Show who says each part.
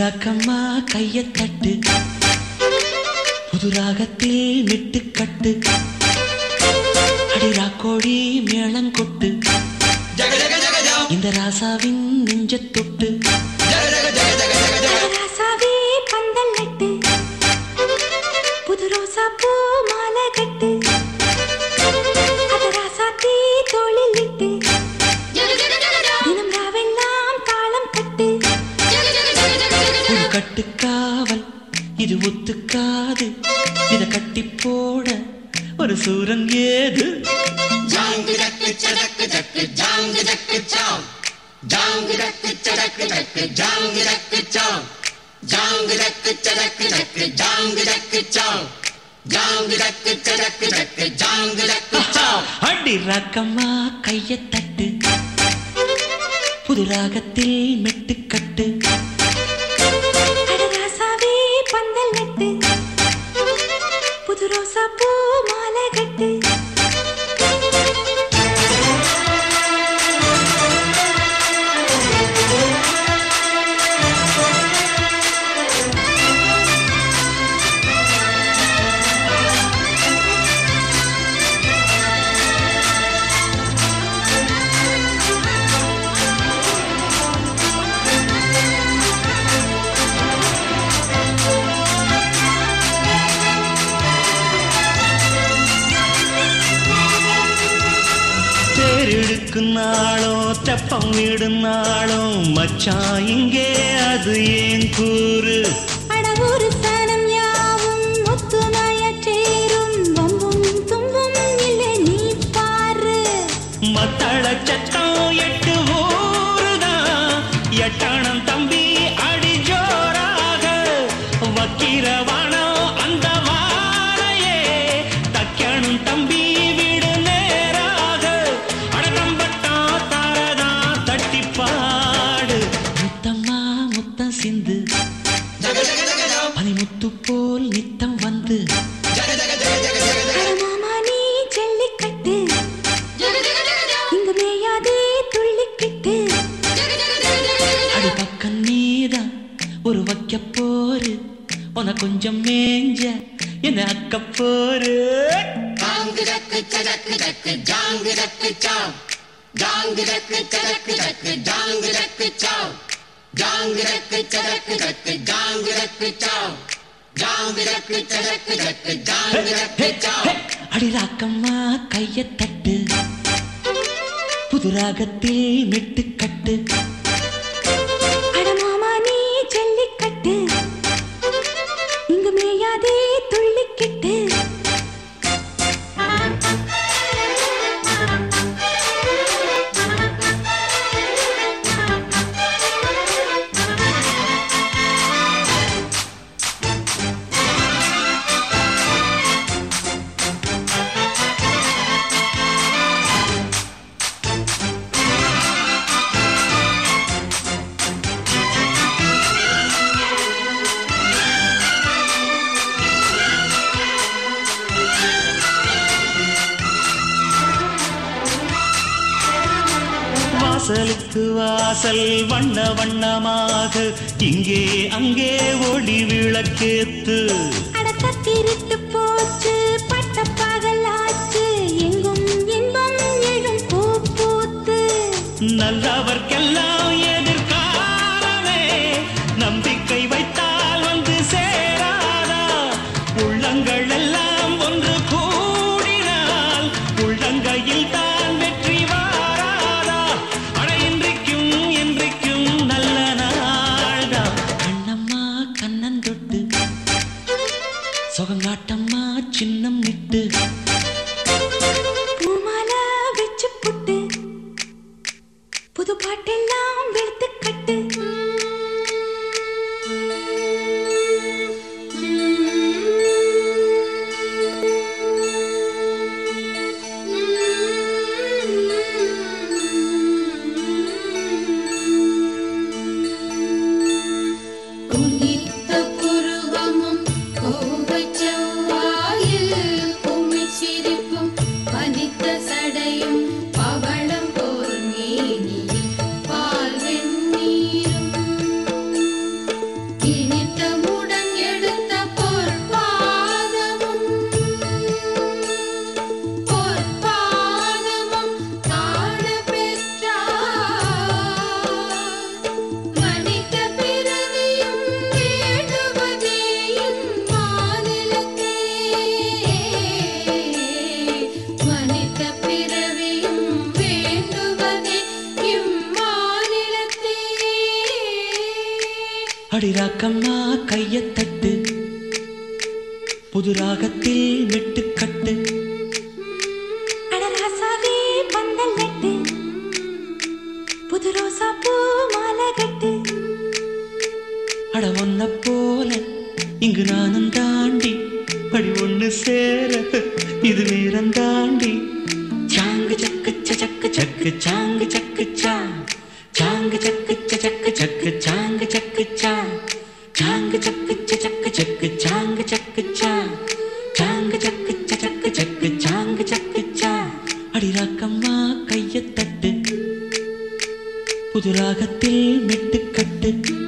Speaker 1: ராக்கம்மா கைய தட்டு புது ராகத்தில் மிட்டு கட்டு அடிரா கோழி மேளங்கொட்டு இந்த ராசாவின் நெஞ்ச தொட்டு
Speaker 2: ராசாவே பந்தல் நட்டு புது ரோசா பூ மாலை கட்டு அத ராசாத்தி தோளில் இட்டு தினம் ராவெல்லாம் தாளம் கட்டு
Speaker 1: ஒரு கட்டுக்காவல் இது ஒத்துக்காது இத கட்டி போட ஒரு சூரன் ஏது அடி ராக்கம்மா கைய தட்டு புது ராகத்தில் மெட்டு கட்டு
Speaker 2: அட ராசாவே பந்தல் நட்டு புது ரோசா பூ மாலை கட்டு
Speaker 1: தேரெடுக்கும் நாளும் தெப்பம் விடும் நாளும் மச்சான் இங்கே அது ஏன் கூறு
Speaker 2: அட ஒரு சனம் யாவும் முத்துமாய சேரும் வம்பும் தும்பும் இல்லை நீ பாரு
Speaker 1: மத்தள சத்தம் எட்டு ஊருதான் எட்டணம் தம்பி அடி ஜோராக வக்கிரவானம் அந்த வாழையே தக்கணும் தம்பி வீடு நேராக அடக்கம்பட்டம் தாரதா தட்டி பாடு முத்தம்மா முத்தம் சிந்து பனிமுத்து போல் நித்தம் வந்து
Speaker 2: அட மாமா நீ ஜல்லிக்கட்டு இங்க மேயாதே துள்ளிக்கிட்டு
Speaker 1: அடி பக்கம் நீதான் ஒரு வைக்க போரு உன கொஞ்சம் மேஞ்ச என்ன அக்க போரு அடி ராக்கம்மா கைய தட்டு புது ராகத்தில் மெட்டு கட்டு
Speaker 2: அட மாமா நீ ஜல்லிக்கட்டு இங்க மேயாதே துள்ளிக்கிட்டு
Speaker 1: வாசலுக்கு வாசல் வண்ண வண்ணமாக இங்கே அங்கே ஒளி விளக்கேத்து
Speaker 2: அட கத்திருட்டு போச்சு பட்ட பகலாச்சு எங்கும் இன்பம் எழும் பூ பூத்து
Speaker 1: நல்லவர்க்கெல்லாம் எதிர்காலமே நம்பிக்கை வைத்தால் வந்து சேராதா உள்ளங்கள் எல்லாம் ஒன்று கூடினால் உள்ளங்கையில் தான் வெற்றி வாராதா அட இன்றைக்கும் என்றைக்கும் நல்ல நாள்தான் கண்ணம்மா கண்ணன் தொட்டு சுகங்காட்ட அடிராக்கம்மா கையத் தட்டு புது ராகத்தில் மெட்டுக்கட்டு
Speaker 2: அடராசாவே பந்தல் நட்டு புது ரோசா பூ மாலை கட்டு
Speaker 1: அட ஒன்ன போல இங்கு நானும் தாண்டி படி ஒண்ணு சேர இது நேரம் தாண்டி சாங்கு சக்கு ச சக்கு சக்கு சாங்கு சக்கு சா சாங்கு சக்கு ச சக்கு சக்கு சாங்கு சக்கு சா சாங்கு சக்கு ச சக்கு சக்கு சாங்கு சக்கு சா சாங்கு சக்கு ச சக்கு சக்கு சாங்கு சக்கு சா அடி ராக்கம்மா கையத் தட்டு புது ராகத்தில் மெட்டுக்கட்டு